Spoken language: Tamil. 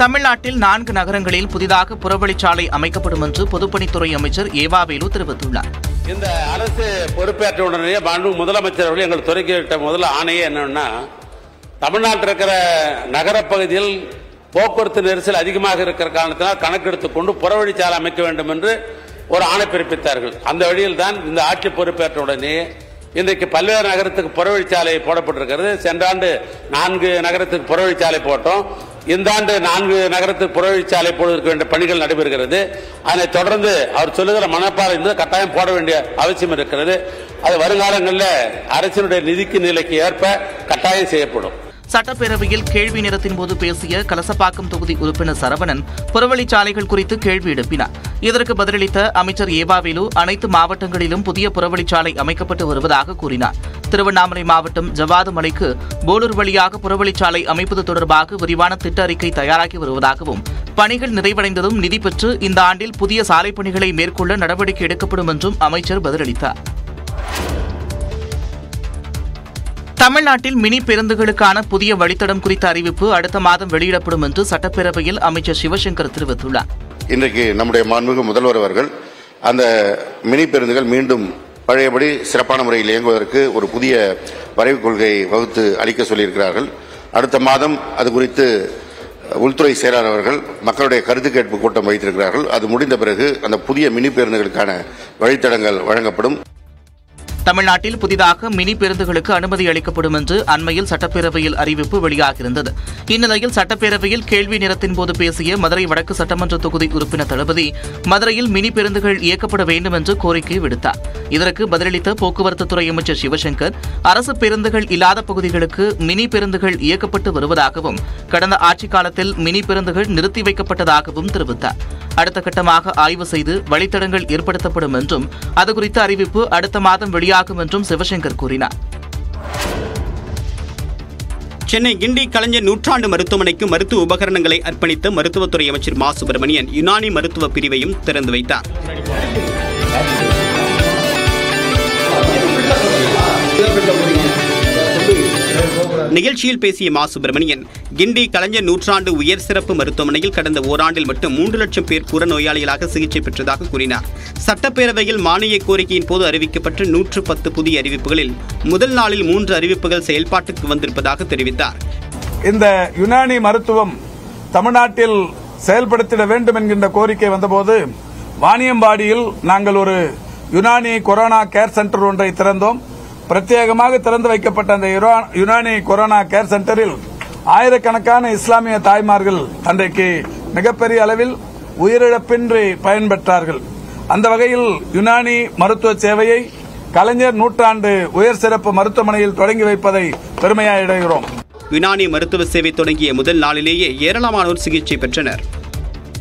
தமிழ்நாட்டில் நான்கு நகரங்களில் புதிதாக புறவழிச்சாலை அமைக்கப்படும் என்று பொதுப்பணித்துறை அமைச்சர் ஏவாவேலு தெரிவித்துள்ளார் இந்த அரசு பொறுப்பேற்ற உடனே மாண்பு முதலமைச்சர் அவர்கள் எங்கள் துறைக்கிட்ட முதல்ல ஆணையே என்னன்னா தமிழ்நாட்டில் இருக்கிற நகரப்பகுதியில் போக்குவரத்து நெரிசல் அதிகமாக இருக்கிற காரணத்தினால் கணக்கெடுத்துக் கொண்டு புறவழிச்சாலை அமைக்க வேண்டும் என்று ஒரு ஆணை பிறப்பித்தார்கள் அந்த வழியில் தான் இந்த ஆட்சி பொறுப்பேற்ற உடனே இன்றைக்கு பல்வேறு நகரத்துக்கு புறவழிச்சாலை போடப்பட்டிருக்கிறது சென்ற ஆண்டு நான்கு நகரத்துக்கு புறவழிச்சாலை போட்டோம் இந்த ஆண்டு நான்கு நகரத்துக்கு புறவழிச்சாலை போடுவதற்கு வேண்டிய பணிகள் நடைபெறுகிறது அதனைத் தொடர்ந்து அவர் சொல்லுகிற மனப்பாறை இருந்து கட்டாயம் போட வேண்டிய அவசியம் இருக்கிறது அது வருங்காலங்களில் அரசினுடைய நிதிக்கு நிலைக்கு ஏற்ப கட்டாயம் செய்யப்படும் சட்டப்பேரவையில் கேள்வி நேரத்தின் போது பேசிய கலசப்பாக்கம் தொகுதி உறுப்பினர் சரவணன் புறவழிச்சாலைகள் குறித்து கேள்வி எழுப்பினார் இதற்கு பதிலளித்த அமைச்சர் ஏவாவேலு அனைத்து மாவட்டங்களிலும் புதிய புறவழிச்சாலை அமைக்கப்பட்டு வருவதாக கூறினார் திருவண்ணாமலை மாவட்டம் ஜவாது மலைக்கு போலூர் வழியாக புறவழிச்சாலை அமைப்பது தொடர்பாக விரிவான திட்ட அறிக்கை தயாராகி வருவதாகவும் பணிகள் நிறைவடைந்ததும் நிதி பெற்று இந்த ஆண்டில் புதிய சாலை பணிகளை மேற்கொள்ள நடவடிக்கை எடுக்கப்படும் என்றும் அமைச்சர் பதிலளித்தார் தமிழ்நாட்டில் மினி பேருந்துகளுக்கான புதிய வழித்தடம் குறித்த அறிவிப்பு அடுத்த மாதம் வெளியிடப்படும் என்று சட்டப்பேரவையில் அமைச்சர் சிவசங்கர் தெரிவித்துள்ளார் இன்றைக்கு நம்முடைய மாண்புமிகு முதல்வர் அவர்கள் அந்த மினி பேருந்துகள் மீண்டும் பழையபடி சிறப்பான முறையில் இயங்குவதற்கு ஒரு புதிய வரைவு கொள்கை வகுத்து அளிக்க சொல்லியிருக்கிறார்கள் அடுத்த மாதம் அது குறித்து உள்துறை செயலாளர் அவர்கள் மக்களுடைய கருத்து கேட்பு கூட்டம் வைத்திருக்கிறார்கள் அது முடிந்த பிறகு அந்த புதிய மினி பேருந்துகளுக்கான வழித்தடங்கள் வழங்கப்படும் தமிழ்நாட்டில் புதிதாக மினி பேருந்துகளுக்கு அனுமதி அளிக்கப்படும் என்று அண்மையில் சட்டப்பேரவையில் அறிவிப்பு வெளியாகியிருந்தது இந்நிலையில் சட்டப்பேரவையில் கேள்வி நேரத்தின் போது பேசிய மதுரை வடக்கு சட்டமன்ற தொகுதி உறுப்பினர் தளபதி மதுரையில் மினி பேருந்துகள் இயக்கப்பட வேண்டும் என்று கோரிக்கை விடுத்தார் இதற்கு பதிலளித்த போக்குவரத்து துறை அமைச்சர் சிவசங்கர் அரசு பேருந்துகள் இல்லாத பகுதிகளுக்கு மினி பேருந்துகள் இயக்கப்பட்டு வருவதாகவும் கடந்த ஆட்சிக் காலத்தில் மினி பேருந்துகள் நிறுத்தி வைக்கப்பட்டதாகவும் தெரிவித்தார் அடுத்த கட்டமாக ஆய்வு செய்து வழித்தடங்கள் ஏற்படுத்தப்படும் என்றும் அது குறித்த அறிவிப்பு அடுத்த மாதம் வெளியாகும் என்றும் சிவசங்கர் கூறினார் சென்னை கிண்டி கலைஞர் நூற்றாண்டு மருத்துவமனைக்கு மருத்துவ உபகரணங்களை அர்ப்பணித்த மருத்துவத்துறை அமைச்சர் மா சுப்பிரமணியன் யுனானி மருத்துவ பிரிவையும் திறந்து வைத்தார் நிகழ்ச்சியில் பேசிய மா சுப்பிரமணியன் கிண்டி கலைஞர் நூற்றாண்டு உயர் சிறப்பு மருத்துவமனையில் கடந்த ஓராண்டில் மட்டும் மூன்று லட்சம் பேர் புற நோயாளிகளாக சிகிச்சை பெற்றதாக கூறினார் சட்டப்பேரவையில் மானிய கோரிக்கையின் போது அறிவிக்கப்பட்ட நூற்று பத்து புதிய அறிவிப்புகளில் முதல் நாளில் மூன்று அறிவிப்புகள் செயல்பாட்டுக்கு வந்திருப்பதாக தெரிவித்தார் இந்த யுனானி மருத்துவம் தமிழ்நாட்டில் செயல்படுத்திட வேண்டும் என்கின்ற கோரிக்கை வந்தபோது வாணியம்பாடியில் நாங்கள் ஒரு யுனானி கொரோனா கேர் சென்டர் ஒன்றை திறந்தோம் பிரத்யேகமாக திறந்து வைக்கப்பட்ட அந்த யுரா- யுனானி கொரோனா கேர் சென்டரில் ஆயிரக்கணக்கான இஸ்லாமிய தாய்மார்கள் அன்றைக்கு மிகப்பெரிய அளவில் உயிரிழப்பின்றி பயன்பெற்றார்கள் அந்த வகையில் யுனானி மருத்துவ சேவையை கலைஞர் நூற்றாண்டு உயர் சிறப்பு மருத்துவமனையில் தொடங்கி வைப்பதை பெருமையாக இடுகிறோம் யுனானி மருத்துவ சேவை தொடங்கிய முதல் நாளிலேயே ஏராளமானோர் சிகிச்சை பெற்றனர்